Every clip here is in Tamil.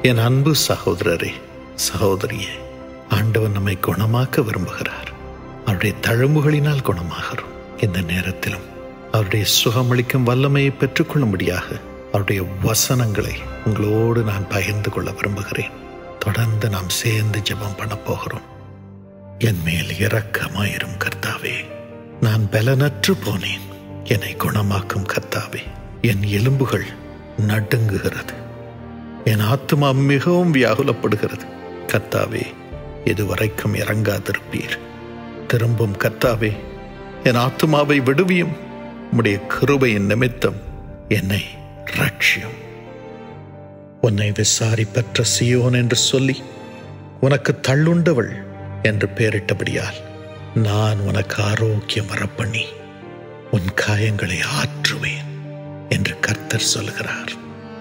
என் அன்பு சகோதரரே சகோதரியே ஆண்டவன் நம்மை குணமாக்க விரும்புகிறார் அவருடைய தழும்புகளினால் குணமாகிறோம் இந்த நேரத்திலும் அவருடைய சுகமளிக்கும் வல்லமையை பெற்றுக்கொள்ளும்படியாக அவருடைய வசனங்களை உங்களோடு நான் பகிர்ந்து கொள்ள விரும்புகிறேன் தொடர்ந்து நாம் சேர்ந்து ஜெபம் பண்ண போகிறோம் என் மேல் இரக்கமாயிரும் கர்த்தாவே நான் பலனற்று போனேன் என்னை குணமாக்கும் கர்த்தாவே என் எலும்புகள் நடுங்குகிறது என் ஆத்மா மிகவும் வியாகுலப்படுகிறது கர்த்தாவே இதுவரைக்கும் இறங்காதிருப்பீர் திரும்பும் கர்த்தாவே என் ஆத்மாவை விடுவியும் உம்முடைய கிருபையின் நிமித்தம் என்னை ரட்சியும் உன்னை விசாரி பெற்ற சியோன் என்று சொல்லி உனக்கு தள்ளுண்டவள் என்று பெயரிட்டபடியால் நான் உனக்கு ஆரோக்கியம் வரப்பண்ணி உன் காயங்களை ஆற்றுவேன் என்று கர்த்தர் சொல்கிறார்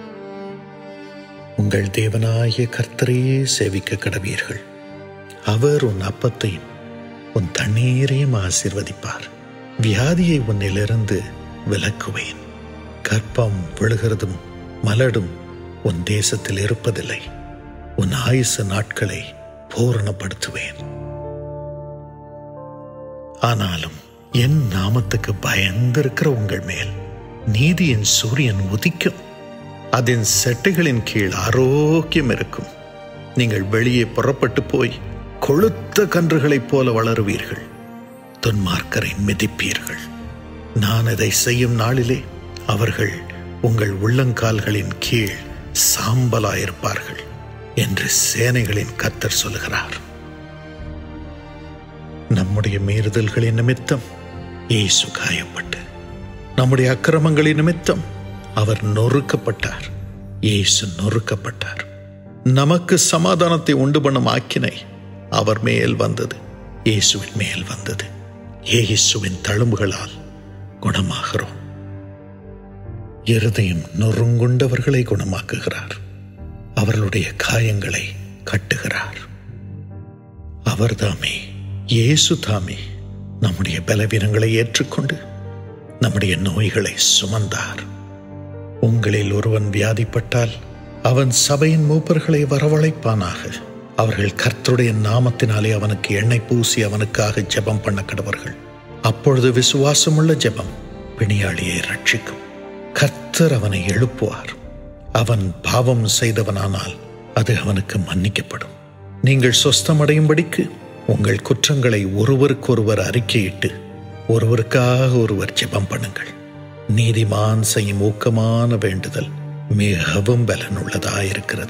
உங்கள் தேவனாகிய கர்த்தரையே சேவிக்க கடவீர்கள் அவர் உன் அப்பத்தையும் உன் தண்ணீரையும் ஆசீர்வதிப்பார் வியாதியை உன்னிலிருந்து விலக்குவேன் கற்பம் விழுகிறதும் மலடும் உன் தேசத்தில் இருப்பதில்லை உன் ஆயுசு நாட்களை பூரணப்படுத்துவேன் ஆனாலும் என் நாமத்துக்கு பயந்திருக்கிற உங்கள் மேல் நீதியின் சூரியன் உதிக்கும் அதன் செட்டைகளின் கீழ் ஆரோக்கியம் இருக்கும் நீங்கள் வெளியே புறப்பட்டு போய் கொழுத்த கன்றுகளைப் போல வளருவீர்கள் துன்மார்க்கரை மிதிப்பீர்கள் நான் இதை செய்யும் நாளிலே அவர்கள் உங்கள் உள்ளங்கால்களின் கீழ் சாம்பலாயிருப்பார்கள் என்று சேனைகளின் கத்தர் சொல்கிறார் நம்முடைய மீறுதல்களின் நிமித்தம் இயேசு காயப்பட்டு நம்முடைய அக்கிரமங்களின் நிமித்தம் அவர் நொறுக்கப்பட்டார் இயேசு நொறுக்கப்பட்டார் நமக்கு சமாதானத்தை உண்டு பண்ணும் ஆக்கினை அவர் மேல் வந்தது இயேசுவின் மேல் வந்தது இயேசுவின் தழும்புகளால் குணமாகிறோம் இருதயம் நொறுங்குண்டவர்களை குணமாக்குகிறார் அவர்களுடைய காயங்களை கட்டுகிறார் அவர்தாமே இயேசு தாமே நம்முடைய பலவீனங்களை ஏற்றுக்கொண்டு நம்முடைய நோய்களை சுமந்தார் உங்களில் ஒருவன் வியாதிப்பட்டால் அவன் சபையின் மூப்பர்களை வரவழைப்பானாக அவர்கள் கர்த்தருடைய நாமத்தினாலே அவனுக்கு எண்ணெய் பூசி அவனுக்காக ஜெபம் பண்ண கடவர்கள் அப்பொழுது விசுவாசமுள்ள ஜெபம் பிணியாளியை ரட்சிக்கும் கர்த்தர் அவனை எழுப்புவார் அவன் பாவம் செய்தவனானால் அது அவனுக்கு மன்னிக்கப்படும் நீங்கள் சொஸ்தமடையும்படிக்கு உங்கள் குற்றங்களை ஒருவருக்கொருவர் அறிக்கையிட்டு ஒருவருக்காக ஒருவர் ஜெபம் பண்ணுங்கள் நீதிமான் செய்யும் ஊக்கமான வேண்டுதல் மிகவும் பலனுள்ளதாயிருக்கிறது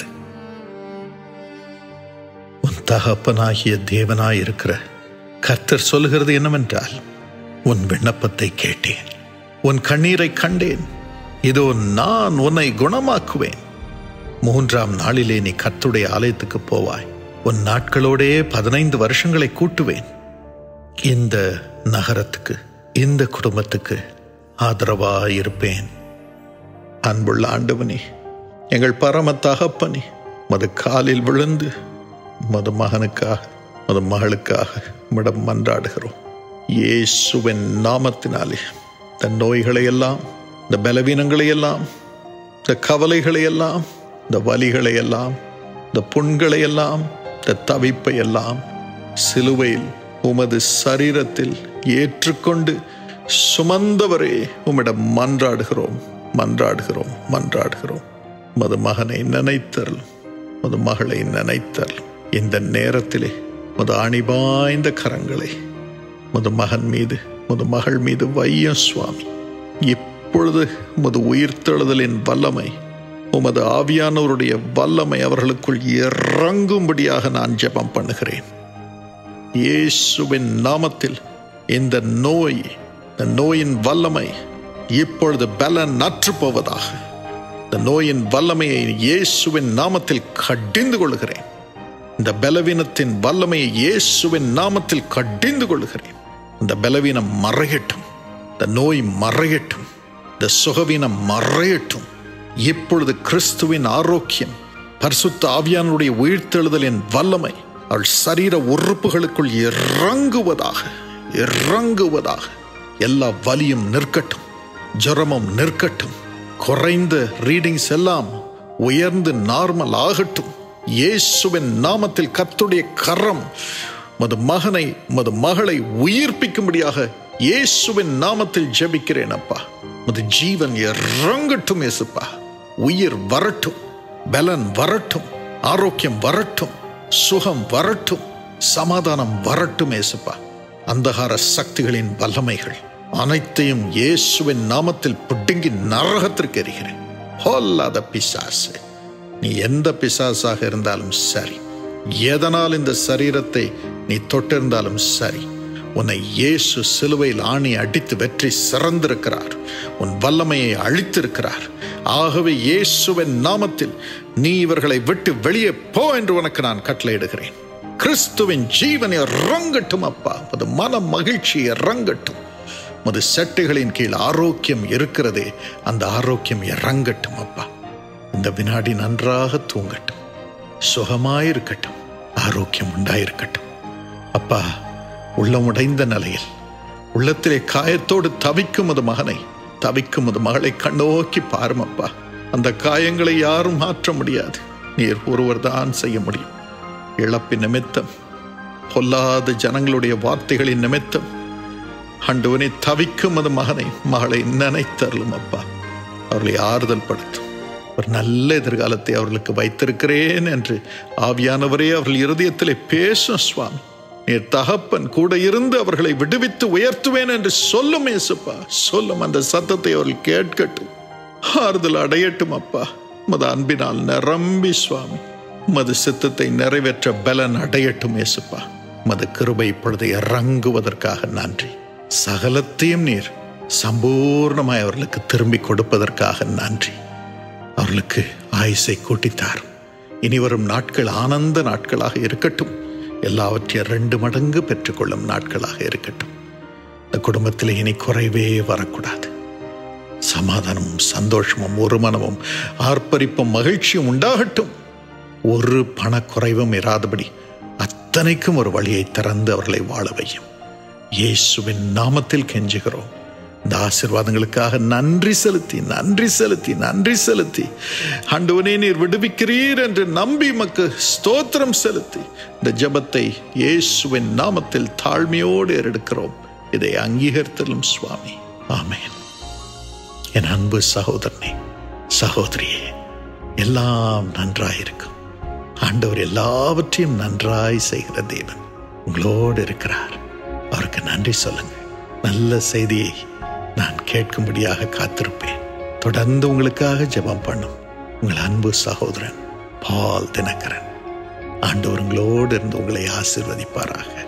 உன் தகப்பனாகிய தேவனாயிருக்கிற கர்த்தர் சொல்லுகிறது என்னவென்றால் உன் விண்ணப்பத்தை கேட்டேன் உன் கண்ணீரை கண்டேன் இதோ நான் உன்னை குணமாக்குவேன் மூன்றாம் நாளிலே நீ கர்த்துடைய ஆலயத்துக்கு போவாய் உன் நாட்களோடே பதினைந்து வருஷங்களை கூட்டுவேன் இந்த நகரத்துக்கு இந்த குடும்பத்துக்கு ஆதரவாய் இருப்பேன் அன்புள்ள ஆண்டவனே எங்கள் பரம தகப்பனே மது காலில் விழுந்து மது மகனுக்காக மது மகளுக்காக மிடம் மன்றாடுகிறோம் இயேசுவின் நாமத்தினாலே இந்த நோய்களை எல்லாம் இந்த பலவீனங்களை எல்லாம் இந்த கவலைகளை எல்லாம் இந்த வலிகளை எல்லாம் இந்த புண்களை எல்லாம் இந்த தவிப்பை எல்லாம் சிலுவையில் உமது சரீரத்தில் ஏற்றுக்கொண்டு சுமந்தவரே உம்மிடம் மன்றாடுகிறோம் மன்றாடுகிறோம் மன்றாடுகிறோம் மது மகனை நினைத்தருளும் மது மகளை நினைத்தருளும் இந்த நேரத்திலே மது அணிபாய்ந்த கரங்களை மது மகன் மீது மது மகள் மீது வையம் சுவாமி இப்பொழுது உமது உயிர்த்தெழுதலின் வல்லமை உமது ஆவியானவருடைய வல்லமை அவர்களுக்குள் இறங்கும்படியாக நான் ஜெபம் பண்ணுகிறேன் இயேசுவின் நாமத்தில் இந்த நோய் இந்த நோயின் வல்லமை இப்பொழுது பலன் நற்று போவதாக இந்த நோயின் வல்லமையை இயேசுவின் நாமத்தில் கடிந்து கொள்கிறேன் இந்த பலவீனத்தின் வல்லமையை இயேசுவின் நாமத்தில் கடிந்து கொள்கிறேன் இந்த பலவீனம் மறையட்டும் இந்த நோய் மறையட்டும் இந்த சுகவீனம் மறையட்டும் இப்பொழுது கிறிஸ்துவின் ஆரோக்கியம் பரிசுத்த ஆவியானுடைய உயிர்த்தெழுதலின் வல்லமை அவள் சரீர உறுப்புகளுக்குள் இறங்குவதாக இறங்குவதாக எல்லா வலியும் நிற்கட்டும் ஜரமும் நிற்கட்டும் குறைந்த ரீடிங்ஸ் எல்லாம் உயர்ந்து நார்மல் ஆகட்டும் இயேசுவின் நாமத்தில் கர்த்துடைய கரம் மது மகனை மது மகளை உயிர்ப்பிக்கும்படியாக இயேசுவின் நாமத்தில் ஜெபிக்கிறேன் அப்பா மது ஜீவன் இறங்கட்டும் இயேசுப்பா உயிர் வரட்டும் பலன் வரட்டும் ஆரோக்கியம் வரட்டும் சுகம் வரட்டும் சமாதானம் வரட்டும் இயேசுப்பா அந்தகார சக்திகளின் வல்லமைகள் அனைத்தையும் இயேசுவின் நாமத்தில் பிடுங்கி நரகத்திற்கு எறிகிறேன் ஹோல்லாத பிசாசு நீ எந்த பிசாசாக இருந்தாலும் சரி எதனால் இந்த சரீரத்தை நீ தொட்டிருந்தாலும் சரி உன்னை இயேசு சிலுவையில் ஆணி அடித்து வெற்றி சிறந்திருக்கிறார் உன் வல்லமையை அழித்திருக்கிறார் ஆகவே இயேசுவின் நாமத்தில் நீ இவர்களை விட்டு வெளியே போ என்று உனக்கு நான் கட்டளையிடுகிறேன் கிறிஸ்துவின் ஜீவனை இறங்கட்டும் அப்பா அது மன மகிழ்ச்சி இறங்கட்டும் முது செட்டுகளின் கீழ் ஆரோக்கியம் இருக்கிறதே அந்த ஆரோக்கியம் இறங்கட்டும் அப்பா இந்த வினாடி நன்றாக தூங்கட்டும் சுகமாயிருக்கட்டும் ஆரோக்கியம் உண்டாயிருக்கட்டும் அப்பா உள்ளமுடைந்த நிலையில் உள்ளத்திலே காயத்தோடு தவிக்கும் அது மகனை தவிக்கும் அது மகளை கண்ணோக்கி பாரும் அப்பா அந்த காயங்களை யாரும் மாற்ற முடியாது நீர் ஒருவர் தான் செய்ய முடியும் இழப்பின் நிமித்தம் பொல்லாத ஜனங்களுடைய வார்த்தைகளின் நிமித்தம் ஆண்டவனை தவிக்கும் அது மகனை மகளை நினைத்தருளும் அப்பா அவர்களை ஆறுதல் படுத்தும் ஒரு நல்ல எதிர்காலத்தை அவர்களுக்கு வைத்திருக்கிறேன் என்று ஆவியானவரே அவர்கள் இருதயத்திலே பேசும் சுவாமி நீர் தகப்பன் கூட இருந்து அவர்களை விடுவித்து உயர்த்துவேன் என்று சொல்லும் ஏசுப்பா சொல்லும் அந்த சத்தத்தை அவர்கள் கேட்கட்டும் ஆறுதல் அடையட்டும் அப்பா மது அன்பினால் நிரம்பி சுவாமி மது சித்தத்தை நிறைவேற்ற பலன் அடையட்டும் ஏசுப்பா மது கிருபை இப்பொழுது இறங்குவதற்காக நன்றி சகலத்தையும் நீர் சம்பூர்ணமாய் அவர்களுக்கு திரும்பி கொடுப்பதற்காக நன்றி அவர்களுக்கு ஆயுசை கூட்டித்தாரும் இனி வரும் நாட்கள் ஆனந்த நாட்களாக இருக்கட்டும் எல்லாவற்றையும் ரெண்டு மடங்கு பெற்றுக்கொள்ளும் நாட்களாக இருக்கட்டும் இந்த குடும்பத்தில் இனி குறைவே வரக்கூடாது சமாதானமும் சந்தோஷமும் ஒரு மனமும் ஆர்ப்பரிப்பும் மகிழ்ச்சியும் உண்டாகட்டும் ஒரு பணக்குறைவும் இராதபடி அத்தனைக்கும் ஒரு வழியை திறந்து அவர்களை வாழ வையும் இயேசுவின் நாமத்தில் கெஞ்சுகிறோம் இந்த ஆசிர்வாதங்களுக்காக நன்றி செலுத்தி நன்றி செலுத்தி நன்றி செலுத்தி ஆண்டவனே நீர் விடுவிக்கிறீர் என்று நம்பி மக்கு ஸ்தோத்திரம் செலுத்தி இந்த ஜபத்தை இயேசுவின் நாமத்தில் தாழ்மையோடு எடுக்கிறோம் இதை அங்கீகரித்தலும் சுவாமி ஆமேன் என் அன்பு சகோதரனே சகோதரியே எல்லாம் நன்றாயிருக்கும் ஆண்டவர் எல்லாவற்றையும் நன்றாய் செய்கிற தேவன் உங்களோடு இருக்கிறார் அவருக்கு நன்றி சொல்லுங்க நல்ல செய்தியை நான் கேட்கும்படியாக காத்திருப்பேன் தொடர்ந்து உங்களுக்காக ஜெபம் பண்ணும் உங்கள் அன்பு சகோதரன் பால் தினகரன் ஆண்டவர் உங்களோடு இருந்து உங்களை ஆசிர்வதிப்பாராக